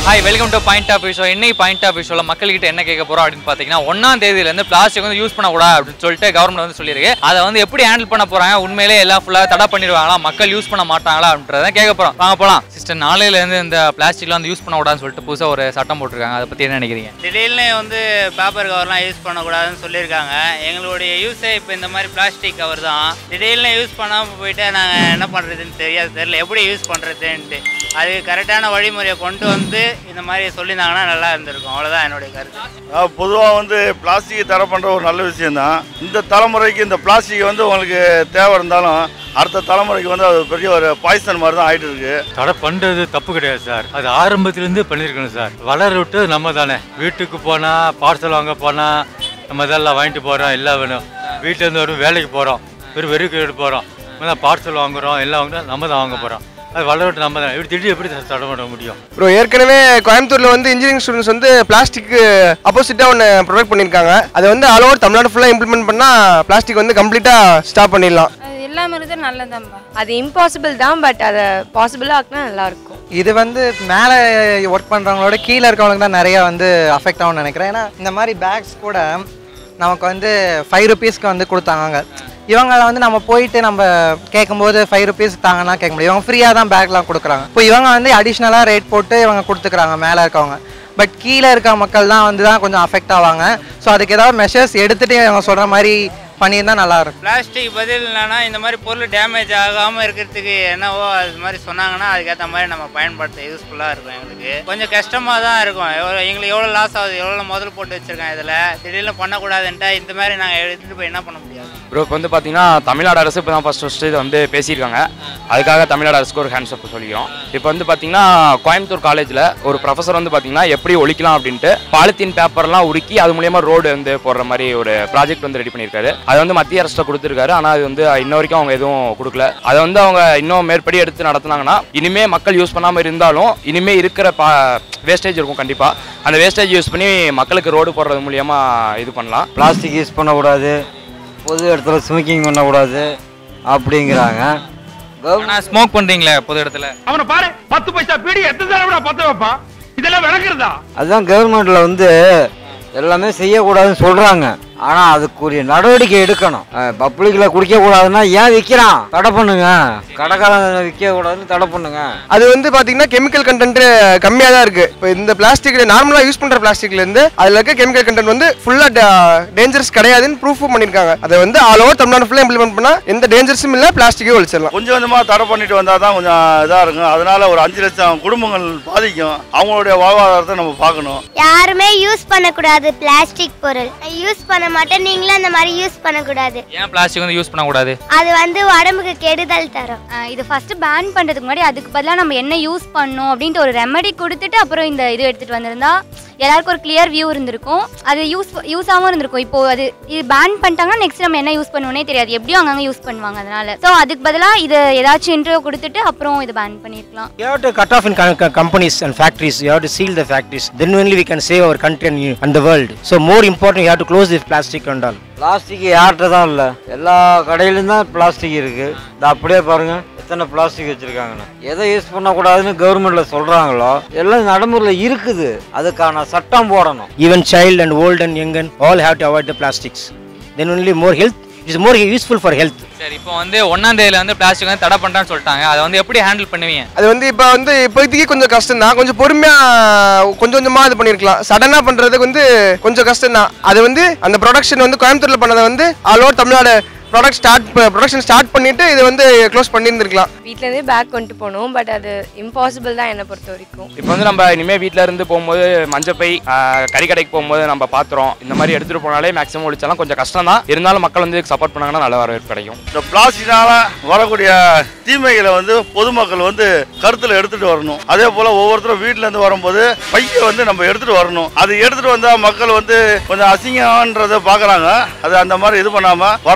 Hi welcome to point of விஷயம் இன்னைக்கு point of விஷயம் மக்கள்கிட்ட என்ன கேட்க போறோம் அப்படின்னு பார்த்தீங்கன்னா ஒன்னாம் தேதியிலேருந்து பிளாஸ்டிக் வந்து யூஸ் பண்ணக்கூடாது அப்படின்னு சொல்லிட்டு கவர்மெண்ட் வந்து சொல்லியிருக்கு அதை வந்து எப்படி ஹேண்டில் பண்ண போறாங்க உண்மையிலே எல்லாம் ஃபுல்லாக தடை பண்ணிடுவாங்களா மக்கள் யூஸ் பண்ண மாட்டாங்களா அப்படின்றத கேட்க போறோம் வாங்க போலாம் சிஸ்டர் நாளையிலேருந்து இந்த பிளாஸ்டிக்லாம் வந்து யூஸ் பண்ணக்கூடாதுன்னு சொல்லிட்டு புதுசாக ஒரு சட்டம் போட்டிருக்காங்க அதை பற்றி என்ன நினைக்கிறீங்க திடீர்னு வந்து பேப்பர் கவர்லாம் யூஸ் பண்ணக்கூடாதுன்னு சொல்லியிருக்காங்க எங்களுடைய யூஸே இப்போ இந்த மாதிரி பிளாஸ்டிக் கவர் தான் திடீர்னு யூஸ் பண்ணாமல் போயிட்டு நாங்கள் என்ன பண்ணுறதுன்னு தெரியாது தெரியல எப்படி யூஸ் பண்ணுறதுன்ட்டு அது கரெக்டான வழிமுறையை கொண்டு வந்து இந்த மாதிரி சொல்லியிருந்தாங்கன்னா நல்லா இருந்திருக்கும் அவ்வளோதான் என்னுடைய கருத்து பொதுவாக வந்து பிளாஸ்டிக் தடை பண்ணுற ஒரு நல்ல விஷயம்தான் இந்த தலைமுறைக்கு இந்த பிளாஸ்டிக் வந்து உங்களுக்கு தேவை இருந்தாலும் அடுத்த தலைமுறைக்கு வந்து அது பெரிய ஒரு பாய்சன் மாதிரி தான் ஆயிட்டு இருக்கு தடை பண்ணுறது தப்பு கிடையாது சார் அது ஆரம்பத்திலேருந்து பண்ணியிருக்கணும் சார் வளர விட்டு நம்ம தானே வீட்டுக்கு போனால் பார்சல் வாங்க போனால் நம்ம இதெல்லாம் வாங்கிட்டு போகிறோம் எல்லாம் வேணும் வீட்டிலேருந்து வரும் வேலைக்கு போகிறோம் வெறும் வெறும் போகிறோம் பார்சல் வாங்குறோம் எல்லாம் வாங்குறோம் நம்ம தான் வாங்க போகிறோம் அது வளர விட்டு நம்ம தான் இப்படி திடீர் எப்படி தடை பண்ண முடியும் ப்ரோ ஏற்கனவே கோயம்புத்தூர்ல வந்து இன்ஜினியரிங் ஸ்டூடெண்ட்ஸ் வந்து பிளாஸ்டிக்கு அப்போசிட்டாக ஒன்று ப்ரொடக்ட் பண்ணியிருக்காங்க அதை வந்து ஆல் ஓவர் தமிழ்நாடு ஃபுல்லாக இம்ப்ளிமெண்ட் பண்ணால் பிளாஸ்டிக் வந்து கம்ப்ளீட்டாக ஸ்டாப் பண்ணிடலாம் அது எல்லாமே இருக்கிறது நல்லதான்பா அது இம்பாசிபிள் தான் பட் அதை பாசிபிளாக ஆக்கினா நல்லா இருக்கும் இது வந்து மேலே ஒர்க் பண்ணுறவங்களோட கீழே இருக்கவங்களுக்கு தான் நிறைய வந்து அஃபெக்ட் ஆகும்னு நினைக்கிறேன் ஏன்னா இந்த மாதிரி பேக்ஸ் கூட நமக்கு வந்து ஃபைவ் ருபீஸ்க்கு வந்து கொடுத்தாங்க இவங்கள வந்து நம்ம போயிட்டு நம்ம கேட்கும்போது ஃபைவ் ருபீஸ் தாங்கன்னா கேட்க முடியும் இவங்க ஃப்ரீயாக தான் பேக்லாம் கொடுக்குறாங்க இப்போ இவங்க வந்து அடிஷ்னலாக ரேட் போட்டு இவங்க கொடுத்துக்கிறாங்க மேலே இருக்கவங்க பட் கீழே இருக்க மக்கள் தான் வந்து தான் கொஞ்சம் அஃபெக்ட் ஆவாங்க ஸோ அதுக்கு ஏதாவது மெஷர்ஸ் எடுத்துகிட்டு இவங்க சொல்கிற மாதிரி பண்ணியிருந்தா நல்லா இருக்கும் பிளாஸ்டிக் பதில் என்னன்னா இந்த மாதிரி பொருள் டேமேஜ் ஆகாமல் இருக்கிறதுக்கு என்னவோ அது மாதிரி சொன்னாங்கன்னா அதுக்கேற்ற மாதிரி நம்ம பயன்படுத்த யூஸ்ஃபுல்லாக இருக்கும் எங்களுக்கு கொஞ்சம் கஷ்டமாக தான் இருக்கும் எவ்வளோ எங்களுக்கு எவ்வளோ லாஸ் ஆகுது எவ்வளோ முதல் போட்டு வச்சுருக்கேன் இதில் திடீர்னு பண்ணக்கூடாதுன்ட்டா இந்த மாதிரி நாங்கள் எடுத்துகிட்டு போய் என்ன பண்ண முடியாது ப்ரோ இப்போ வந்து பார்த்தீங்கன்னா தமிழ்நாடு அரசு இப்போ தான் ஃபஸ்ட் ஃபஸ்ட்டு இது வந்து பேசியிருக்காங்க அதுக்காக தமிழ்நாடு அரசுக்கு ஒரு ஹேண்ட்ஸ் அப் சொல்லிக்கிறோம் இப்போ வந்து பார்த்தீங்கன்னா கோயம்புத்தூர் காலேஜில் ஒரு ப்ரொஃபஸர் வந்து பார்த்தீங்கன்னா எப்படி ஒழிக்கலாம் அப்படின்ட்டு பாலித்தீன் பேப்பர்லாம் உருக்கி அது மூலியமா ரோடு வந்து போடுற மாதிரி ஒரு ப்ராஜெக்ட் வந்து ரெடி பண்ணியிருக்காரு அது வந்து மத்திய அரசு கொடுத்துருக்காரு ஆனால் அது வந்து இன்ன வரைக்கும் அவங்க எதுவும் கொடுக்கல அதை வந்து அவங்க இன்னும் மேற்படி எடுத்து நடத்துனாங்கன்னா இனிமே மக்கள் யூஸ் பண்ணாமல் இருந்தாலும் இனிமே இருக்கிற பா வேஸ்டேஜ் இருக்கும் கண்டிப்பாக அந்த வேஸ்டேஜ் யூஸ் பண்ணி மக்களுக்கு ரோடு போடுறது மூலியமா இது பண்ணலாம் பிளாஸ்டிக் யூஸ் பண்ணக்கூடாது பொது இடத்துல ஸ்மோக்கிங் பண்ணக்கூடாது அப்படிங்கிறாங்க கவர்மெண்ட் ஆனால் ஸ்மோக் பண்ணுறீங்களே பொது இடத்துல அவனை பாரு பத்து பைசா பீடி எத்தனை தடவை பத்த வைப்பான் இதெல்லாம் விளக்குறதா அதுதான் கவர்மெண்ட்ல வந்து எல்லாமே செய்யக்கூடாதுன்னு சொல்றாங்க ஆனா அதுக்குரிய நடவடிக்கை எடுக்கணும் பப்ளிக்ல குடிக்க கூடாதுன்னா ஏன் விற்கிறான் தடை பண்ணுங்க கடைக்காரன் விற்க கூடாதுன்னு தடை பண்ணுங்க அது வந்து பார்த்தீங்கன்னா கெமிக்கல் கண்டென்ட் கம்மியாக தான் இருக்குது இப்போ இந்த பிளாஸ்டிக் நார்மலாக யூஸ் பண்ணுற பிளாஸ்டிக்லேருந்து அதில் இருக்க கெமிக்கல் கண்டென்ட் வந்து ஃபுல்லாக டேஞ்சரஸ் கிடையாதுன்னு ப்ரூஃப் பண்ணியிருக்காங்க அதை வந்து ஆல் ஓவர் தமிழ்நாடு ஃபுல்லாக இம்ப்ளிமெண்ட் பண்ணால் எந்த டேஞ்சர்ஸும் இல்லை பிளாஸ்டிக்கே ஒழிச்சிடலாம் கொஞ்சம் கொஞ்சமாக தடை பண்ணிட்டு வந்தால் தான் கொஞ்சம் இதாக இருக்கும் அதனால ஒரு அஞ்சு லட்சம் குடும்பங்கள் பாதிக்கும் அவங்களுடைய வாழ்வாதாரத்தை நம்ம பார்க்கணும் யாருமே யூஸ் பண்ணக்கூடாது பிளாஸ்டிக் பொருள் யூஸ் பண்ண மாட்டேன் நீங்களும் அந்த மாதிரி யூஸ் பண்ணக்கூடாது ஏன் பிளாஸ்டிக் வந்து யூஸ் பண்ணக்கூடாது அது வந்து உடம்புக்கு கெடுதல் தரும் அஹ் இது ஃபர்ஸ்ட் பேன் பண்ணுறதுக்கு முன்னாடி அதுக்கு பதிலாக நம்ம என்ன யூஸ் பண்ணோம் அப்படின்ட்டு ஒரு ரெமெடி கொடுத்துட்டு அப்புறம் இந்த இது எடுத்துகிட்டு வந்திருந்தா எல்லாருக்கும் ஒரு கிளியர் வியூ இருந்திருக்கும் அது யூஸ் யூஸாகவும் இருந்திருக்கும் இப்போ அது இது பேன் பண்ணிட்டாங்கன்னா நெக்ஸ்ட் நம்ம என்ன யூஸ் பண்ணுவோனே தெரியாது எப்படியும் அங்கங்கே யூஸ் பண்ணுவாங்க அதனால ஸோ அதுக்கு பதிலாக இதை ஏதாச்சும் இன்டர்வியூ கொடுத்துட்டு அப்புறம் இது பேன் பண்ணியிருக்கலாம் You have to cut off in co- co- companies and factories. You have to seal the factories. Then only we can save our country and, you- and the world. So more important, you have to close this plastic and all. Plastic யார்கிட்ட தான் இல்லை எல்லா கடையிலும் தான் plastic இருக்கு இது அப்படியே பாருங்க எத்தனை பிளாஸ்டிக் வச்சிருக்காங்கன்னு எதை யூஸ் பண்ணக்கூடாதுன்னு கவர்மெண்ட்ல சொல்றாங்களோ எல்லாம் நடைமுறையில் இருக்குது அதுக்கான சட்டம் போடணும் Even child and old and young and all have to avoid the plastics. Then only more health. It is more useful for health. சரி இப்போ வந்து ஒன்னாம் தேதியில வந்து பிளாஸ்டிக் வந்து தடை பண்ணுறான்னு சொல்லிட்டாங்க அதை வந்து எப்படி ஹேண்டில் பண்ணுவீங்க அது வந்து இப்போ வந்து இப்போதைக்கு கொஞ்சம் கஷ்டம் தான் கொஞ்சம் பொறுமையாக கொஞ்சம் கொஞ்சமாக இது பண்ணியிருக்கலாம் சடனாக பண்ணுறதுக்கு வந்து கொஞ்சம் கஷ்டம் தான் அது வந்து அந்த ப்ரொடக்ஷன் வந்து கோயம்புத்தூரில் பண்ணதை வந்து all over Tamil Nadu product start production start பண்ணிட்டு இதை வந்து க்ளோஸ் பண்ணியிருந்திருக்கலாம் வீட்டிலேருந்தே பேக் கொண்டு போனோம் பட் அது இம்பாசிபிள் தான் என்னை பொறுத்த வரைக்கும் இப்போ வந்து நம்ம இனிமேல் வீட்டில் இருந்து போகும்போது மஞ்சப்பை ஆஹ், கறி கடைக்கு போகும்போது நம்ம பாத்திரம் இந்த மாதிரி எடுத்துகிட்டு போனாலே மேக்ஸிமம் ஒழிச்சாலும் கொஞ்சம் கஷ்டம் தான் இருந்தாலும் மக்கள் வந்து சப்போர்ட் பண்ணாங்கன்னா நல்ல வரவேற்பு கிடைக்கும் இந்த பிளாஸ்டிக்னால வரக்கூடிய தீமைகளை வந்து பொதுமக்கள் வந்து கருத்தில் எடுத்துட்டு வரணும் அதே போல ஒவ்வொருத்தரும் வீட்ல இருந்து வரும்போது பையை வந்து நம்ம எடுத்துட்டு வரணும் அது எடுத்துட்டு வந்தா மக்கள் வந்து கொஞ்சம் அசிங்கன்றதை பார்க்கறாங்க அது அந்த மாதிரி இது பண்ணாம வரும்போது பொது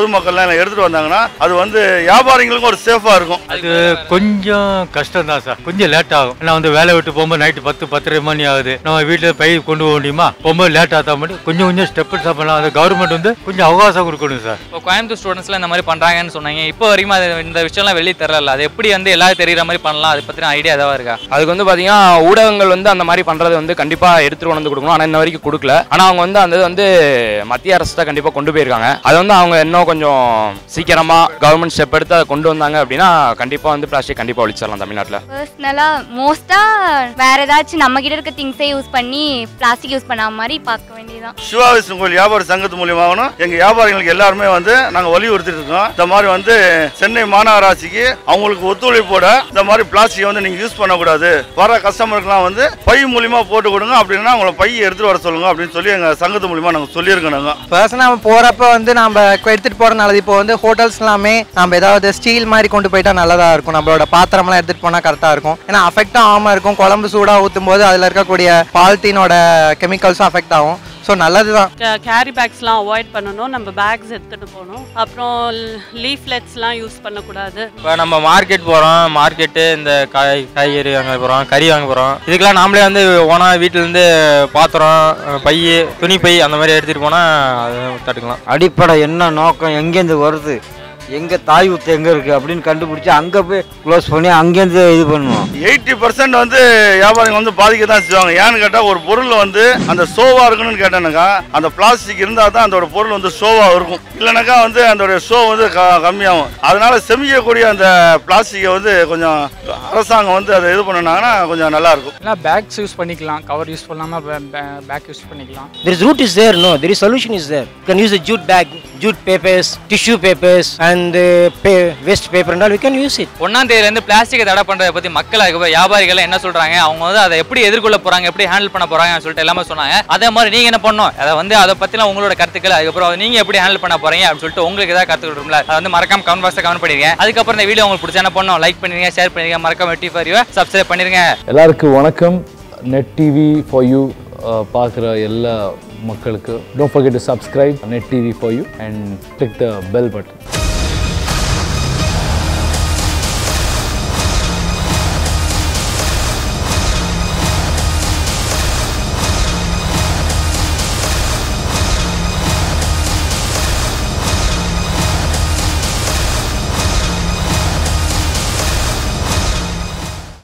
பொதுமக்கள்லாம் எடுத்துட்டு வந்தாங்கன்னா அது வந்து வியாபாரிகளுக்கும் ஒரு சேஃபா இருக்கும் அது கொஞ்சம் கஷ்டம் தான் சார் கொஞ்சம் லேட் ஆகும் நான் வந்து வேலை விட்டு போகும்போது நைட்டு பத்து பத்தரை மணி ஆகுது நம்ம வீட்டில் பை கொண்டு போக முடியுமா போகும்போது லேட் ஆகா மட்டும் கொஞ்சம் கொஞ்சம் ஸ்டெப் ஸ்டாப் பண்ணலாம் அது கவர்மெண்ட் வந்து கொஞ்சம் அவகாசம் கொடுக்கணும் சார் இப்போ கோயம்புத்தூர் ஸ்டூடெண்ட்ஸ்லாம் இந்த மாதிரி பண்ணுறாங்கன்னு சொன்னாங்க இப்போ வரைக்கும் அது இந்த விஷயம்லாம் வெளியே தரல அது எப்படி வந்து எல்லாரும் தெரியுற மாதிரி பண்ணலாம் அதை பற்றின ஐடியா ஏதாவது இருக்கா அதுக்கு வந்து பார்த்தீங்கன்னா ஊடகங்கள் வந்து அந்த மாதிரி பண்ணுறது வந்து கண்டிப்பாக எடுத்துட்டு கொண்டு வந்து கொடுக்கணும் ஆனால் இன்ன வரைக்கும் கொடுக்கல ஆனால் அவங்க வந்து அந்த இது வந்து மத்திய அரசு தான் கண்டிப்பாக கொண்டு போயிருக்காங்க அது வந்து அவங்க இன்னும் கொஞ்சம் சீக்கிரமாக கவர்மெண்ட் ஸ்டெப் எடுத்து அதை கொண்டு வந்தாங்க அப்படின்னா கண்டிப்பாக வந்து பிளாஸ்டிக் கண்டிப்பாக ஒழிச்சிடலாம் தமிழ்நாட்டில் பர்சனலாக மோஸ்ட்டாக வேற ஏதாச்சும் நம்ம கிட்ட இருக்க திங்ஸை யூஸ் பண்ணி பிளாஸ்டிக் யூஸ் பண்ணாம மாதிரி பார்க்க வேண்டியதுதான் சிவா விஷ்ணு கோயில் வியாபார சங்கத்து மூலியமாகவும் எங்க வியாபாரிகளுக்கு எல்லாருமே வந்து நாங்க வலியுறுத்திட்டு இருக்கோம் இந்த மாதிரி வந்து சென்னை மாநகராட்சிக்கு அவங்களுக்கு ஒத்துழைப்போட இந்த மாதிரி பிளாஸ்டிக் வந்து நீங்க யூஸ் பண்ணக்கூடாது வர கஸ்டமருக்குலாம் வந்து பை மூலியமா போட்டு கொடுங்க அப்படின்னா அவங்கள பை எடுத்துட்டு வர சொல்லுங்க அப்படின்னு சொல்லி எங்க சங்கத்து மூலியமா நாங்க சொல்லியிருக்கோம் நாங்க பர்சனாக நம்ம போகிறப்ப வந்து நம்ம எடுத்துகிட்டு போகிற நல்லது இப்போ வந்து ஹோட்டல்ஸ் எல்லாமே நம்ம ஏதாவது ஸ்டீல் மாதிரி கொண்டு போயிட்டா நல்லதாக இருக்கும் நம்மளோட பாத்திரம்லாம் எடுத்துகிட்டு போனால் கரெக்டாக இருக்கும் ஏன்னா அஃபெக்டும் ஆகாமல் இருக்கும் குழம்பு சூடாக ஊற்றும் போது அதில் இருக்கக்கூடிய பால்த்தீனோட கெமிக்கல்ஸும் அஃபெக்ட் ஆகும் ஸோ நல்லது தான் கேரி பேக்ஸ்லாம் அவாய்ட் பண்ணணும் நம்ம பேக்ஸ் எடுத்துகிட்டு போகணும் அப்புறம் லீஃப்லெட்ஸ்லாம் யூஸ் பண்ணக்கூடாது இப்போ நம்ம மார்க்கெட் போகிறோம் மார்க்கெட்டு இந்த காய் காய்கறி வாங்க போகிறோம் கறி வாங்க போகிறோம் இதுக்கெல்லாம் நாமளே வந்து ஓனாக வீட்டிலேருந்து பாத்திரம் பை துணி பை அந்த மாதிரி எடுத்துகிட்டு போனால் அது தடுக்கலாம் அடிப்படை என்ன நோக்கம் எங்கேருந்து வருது எங்கே தாய் ஊத்து எங்கே இருக்குது அப்படின்னு கண்டுபிடிச்சி அங்கே போய் க்ளோஸ் பண்ணி அங்கேருந்து இது பண்ணுவோம் எயிட்டி பர்சன்ட் வந்து வியாபாரிகள் வந்து பாதிக்க தான் செய்வாங்க ஏன்னு கேட்டால் ஒரு பொருள் வந்து அந்த ஷோவாக இருக்கணும்னு கேட்டேனாக்கா அந்த பிளாஸ்டிக் இருந்தால் தான் அதோட பொருள் வந்து ஷோவாக இருக்கும் இல்லைனாக்கா வந்து அதோட ஷோ வந்து க கம்மியாகும் அதனால செமிக்கக்கூடிய அந்த பிளாஸ்டிக்கை வந்து கொஞ்சம் அரசாங்கம் வந்து அதை இது பண்ணாங்கன்னா கொஞ்சம் நல்லா இருக்கும் இல்லை பேக்ஸ் யூஸ் பண்ணிக்கலாம் கவர் யூஸ் பண்ணாமல் பேக் யூஸ் பண்ணிக்கலாம் There is root is there, no. There is solution is there. You can use a jute bag, jute papers, tissue papers, and uh, pa- waste paper and all. We can use it. ஒன்னாம் தேதியிலேருந்து பிளாஸ்டிக்கை தடை பண்ணுறதை பற்றி மக்கள் அதுக்கு வியாபாரிகள் என்ன சொல்கிறாங்க அவங்க வந்து அதை எப்படி எதிர்கொள்ள போகிறாங்க எப்படி ஹேண்டில் பண்ண போகிறாங்கன்னு சொல்லிட்டு எல்லாமே சொன்னாங்க அதே மாதிரி நீங்கள் என்ன பண்ணணும் அதை வந்து அதை பற்றின உங்களோட கருத்துக்கள் அதுக்கப்புறம் நீங்கள் எப்படி ஹேண்டில் பண்ண போகிறீங்க அப்படின்னு சொல்லிட்டு உங்களுக்கு ஏதாவது கருத்துக்கள் இருக்கும்ல அதை வந்து மறக்காம கமெண்ட் பாக்ஸில் கமெண்ட் பண்ணிருங்க அதுக்கப்புறம் இந்த வீடியோ உங்களுக்கு பிடிச்சா என்ன பண்ணணும் லைக் பண்ணிருங்க ஷேர் பண்ணிருங்க மறக்காம வெட்டி ஃபார் யூ சப்ஸ்கிரைப் பண்ணிருங்க எல்லாருக்கும் வணக்கம் நெட் டிவி ஃபார் யூ பார்க்குற எல்லா மக்களுக்கு don't forget to subscribe net TV for you and click the bell button